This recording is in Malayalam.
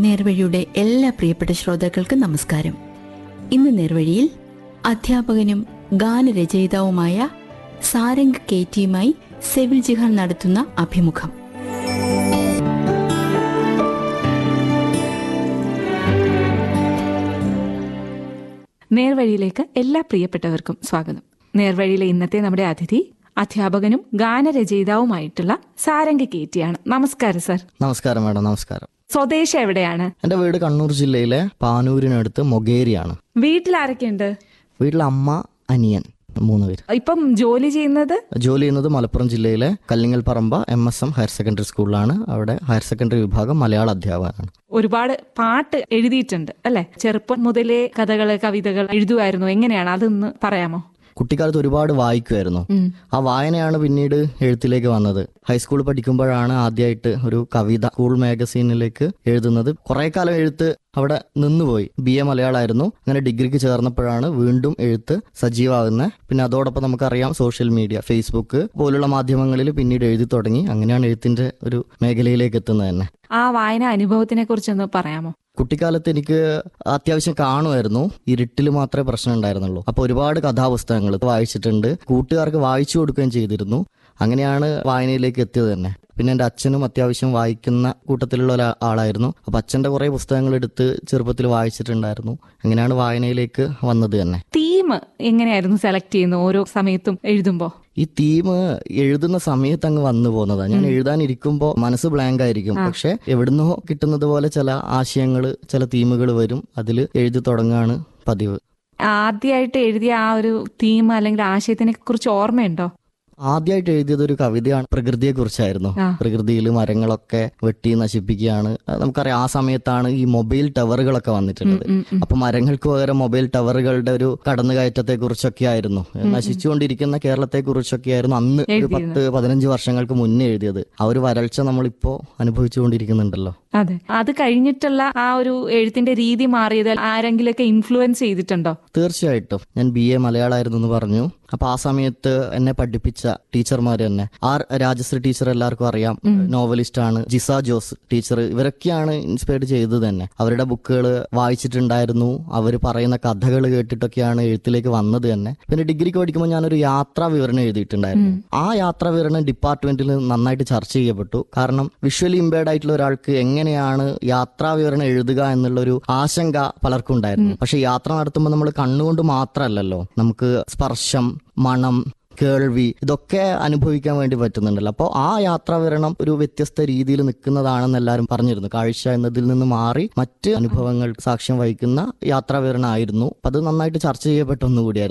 നേർവഴിയുടെ എല്ലാ പ്രിയപ്പെട്ട ശ്രോതാക്കൾക്കും നമസ്കാരം ഇന്ന് നേർവഴിയിൽ അധ്യാപകനും ഗാനരചയിതാവുമായ സാരംഗ് കെ ടിയുമായി സെവിൽ ജിഹാൻ നടത്തുന്ന അഭിമുഖം നേർവഴിയിലേക്ക് എല്ലാ പ്രിയപ്പെട്ടവർക്കും സ്വാഗതം നേർവഴിയിലെ ഇന്നത്തെ നമ്മുടെ അതിഥി അധ്യാപകനും ഗാനരചയിതാവുമായിട്ടുള്ള സാരംഗ കേറ്റിയാണ് നമസ്കാരം സർ നമസ്കാരം മാഡം നമസ്കാരം സ്വദേശം എവിടെയാണ് എൻ്റെ വീട് കണ്ണൂർ ജില്ലയിലെ പാനൂരിനടുത്ത് മൊഗേരിയാണ് വീട്ടിൽ ആരൊക്കെയുണ്ട് വീട്ടിൽ അമ്മ അനിയൻ മൂന്ന് പേര് ഇപ്പം ജോലി ചെയ്യുന്നത് ജോലി ചെയ്യുന്നത് മലപ്പുറം ജില്ലയിലെ Kallingal Paramba M S M higher secondary സ്കൂളിലാണ് അവിടെ ഹയർ സെക്കൻഡറി വിഭാഗം മലയാള അധ്യാപകനാണ് ഒരുപാട് പാട്ട് എഴുതിയിട്ടുണ്ട് അല്ലെ ചെറുപ്പം മുതലേ കഥകള് കവിതകൾ എഴുതുമായിരുന്നു എങ്ങനെയാണ് അതൊന്ന് പറയാമോ കുട്ടിക്കാലത്ത് ഒരുപാട് വായിക്കുമായിരുന്നു ആ വായനയാണ് പിന്നീട് എഴുത്തിലേക്ക് വന്നത് ഹൈസ്കൂളിൽ പഠിക്കുമ്പോഴാണ് ആദ്യമായിട്ട് ഒരു കവിത സ്കൂൾ മാഗസീനിലേക്ക് എഴുതുന്നത് കുറെ കാലം എഴുത്ത് അവിടെ നിന്നുപോയി ബി എ മലയാളമായിരുന്നു അങ്ങനെ ഡിഗ്രിക്ക് ചേർന്നപ്പോഴാണ് വീണ്ടും എഴുത്ത് സജീവമാകുന്നത് പിന്നെ അതോടൊപ്പം നമുക്കറിയാം സോഷ്യൽ മീഡിയ ഫേസ്ബുക്ക് പോലുള്ള മാധ്യമങ്ങളിൽ പിന്നീട് എഴുതി തുടങ്ങി അങ്ങനെയാണ് എഴുത്തിന്റെ ഒരു മേഖലയിലേക്ക് എത്തുന്നത് തന്നെ ആ വായന അനുഭവത്തിനെ കുറിച്ചൊന്ന് പറയാമോ കുട്ടിക്കാലത്ത് എനിക്ക് അത്യാവശ്യം കാണുമായിരുന്നു ഇരുട്ടിൽ മാത്രമേ പ്രശ്നം ഉണ്ടായിരുന്നുള്ളൂ അപ്പൊ ഒരുപാട് കഥാപുസ്തകങ്ങൾ വായിച്ചിട്ടുണ്ട് കൂട്ടുകാർക്ക് വായിച്ചു കൊടുക്കുകയും ചെയ്തിരുന്നു അങ്ങനെയാണ് വായനയിലേക്ക് എത്തിയത് തന്നെ പിന്നെ എൻ്റെ അച്ഛനും അത്യാവശ്യം വായിക്കുന്ന കൂട്ടത്തിലുള്ള ഒരാ- ആളായിരുന്നു അപ്പൊ അച്ഛൻ്റെ കുറെ പുസ്തകങ്ങൾ എടുത്ത് ചെറുപ്പത്തിൽ വായിച്ചിട്ടുണ്ടായിരുന്നു അങ്ങനെയാണ് വായനയിലേക്ക് വന്നത് തന്നെ തീം എങ്ങനെയായിരുന്നു സെലക്ട് ചെയ്യുന്നത് ഓരോ സമയത്തും എഴുതുമ്പോ ഈ തീം എഴുതുന്ന സമയത്ത് അങ്ങ് വന്നു പോകുന്നതാണ് ഞാൻ എഴുതാനിരിക്കുമ്പോൾ മനസ്സ് ബ്ലാങ്ക് ആയിരിക്കും പക്ഷെ എവിടുന്നോ കിട്ടുന്നത് പോലെ ചില ആശയങ്ങൾ ചില തീമുകൾ വരും അതിൽ എഴുതി തുടങ്ങാണ് പതിവ് ആദ്യമായിട്ട് എഴുതിയ ആ ഒരു തീം അല്ലെങ്കിൽ ആശയത്തിനെ കുറിച്ച് ഓർമ്മയുണ്ടോ ആദ്യമായിട്ട് എഴുതിയത് ഒരു കവിതയാണ് പ്രകൃതിയെ കുറിച്ചായിരുന്നു ആ. പ്രകൃതിയിൽ മരങ്ങളൊക്കെ വെട്ടി നശിപ്പിക്കുകയാണ് അത് നമുക്കറിയാം ആ സമയത്താണ് ഈ മൊബൈൽ ടവറുകളൊക്കെ വന്നിട്ടുള്ളത് അപ്പൊ മരങ്ങൾക്ക് പകരം മൊബൈൽ ടവറുകളുടെ ഒരു കടന്നുകയറ്റത്തെ കുറിച്ചൊക്കെ ആയിരുന്നു നശിച്ചുകൊണ്ടിരിക്കുന്ന കേരളത്തെ കുറിച്ചൊക്കെ ആയിരുന്നു അന്ന് ഒരു പത്ത് പതിനഞ്ച് വർഷങ്ങൾക്ക് മുന്നേ എഴുതിയത് ആ ഒരു വരൾച്ച നമ്മളിപ്പോ അനുഭവിച്ചുകൊണ്ടിരിക്കുന്നുണ്ടല്ലോ അതെ അത് കഴിഞ്ഞിട്ടുള്ള ആ ഒരു എഴുത്തിന്റെ രീതി മാറിയത് ആരെങ്കിലൊക്കെ ഇൻഫ്ലുവൻസ് ചെയ്തിട്ടുണ്ടോ തീർച്ചയായിട്ടും ഞാൻ ബി എ മലയാളമായിരുന്നു എന്ന് പറഞ്ഞു അപ്പൊ ആ സമയത്ത് എന്നെ പഠിപ്പിച്ച ടീച്ചർമാർ തന്നെ ആർ രാജശ്രീ ടീച്ചർ എല്ലാവർക്കും അറിയാം നോവലിസ്റ്റ് ആണ് ജിസ ജോസ് ടീച്ചർ ഇവരൊക്കെയാണ് ഇൻസ്പയർഡ് ചെയ്തത് തന്നെ അവരുടെ ബുക്കുകൾ വായിച്ചിട്ടുണ്ടായിരുന്നു അവർ പറയുന്ന കഥകൾ കേട്ടിട്ടൊക്കെയാണ് എഴുത്തിലേക്ക് വന്നത് തന്നെ പിന്നെ ഡിഗ്രിക്ക് പഠിക്കുമ്പോൾ ഞാനൊരു യാത്രാ വിവരണം എഴുതിയിട്ടുണ്ടായിരുന്നു ആ യാത്രാ വിവരണം ഡിപ്പാർട്ട്മെന്റിൽ നന്നായിട്ട് ചർച്ച ചെയ്യപ്പെട്ടു കാരണം വിഷ്വലി ഇമ്പയർഡ് ആയിട്ടുള്ള ഒരാൾക്ക് എങ്ങനെയാണ് യാത്രാ വിവരണം എഴുതുക എന്നുള്ള ഒരു ആശങ്ക പലർക്കും ഉണ്ടായിരുന്നു പക്ഷെ യാത്ര നടത്തുമ്പോൾ നമ്മൾ കണ്ണുകൊണ്ട് മാത്രമല്ലല്ലോ നമുക്ക് സ്പർശം മണം കേൾവി ഇതൊക്കെ അനുഭവിക്കാൻ വേണ്ടി പറ്റുന്നുണ്ടല്ലോ അപ്പോൾ ആ യാത്രാവിവരണം ഒരു വ്യത്യസ്ത രീതിയിൽ നിൽക്കുന്നതാണെന്ന് എല്ലാവരും പറഞ്ഞിരുന്നു കാഴ്ച എന്നതിൽ നിന്ന് മാറി മറ്റ് അനുഭവങ്ങൾ സാക്ഷ്യം വഹിക്കുന്ന യാത്രാവിവരണം ആയിരുന്നു അത് നന്നായിട്ട് ചർച്ച ചെയ്യപ്പെട്ട ഒന്നുകൂടിയായിരുന്നു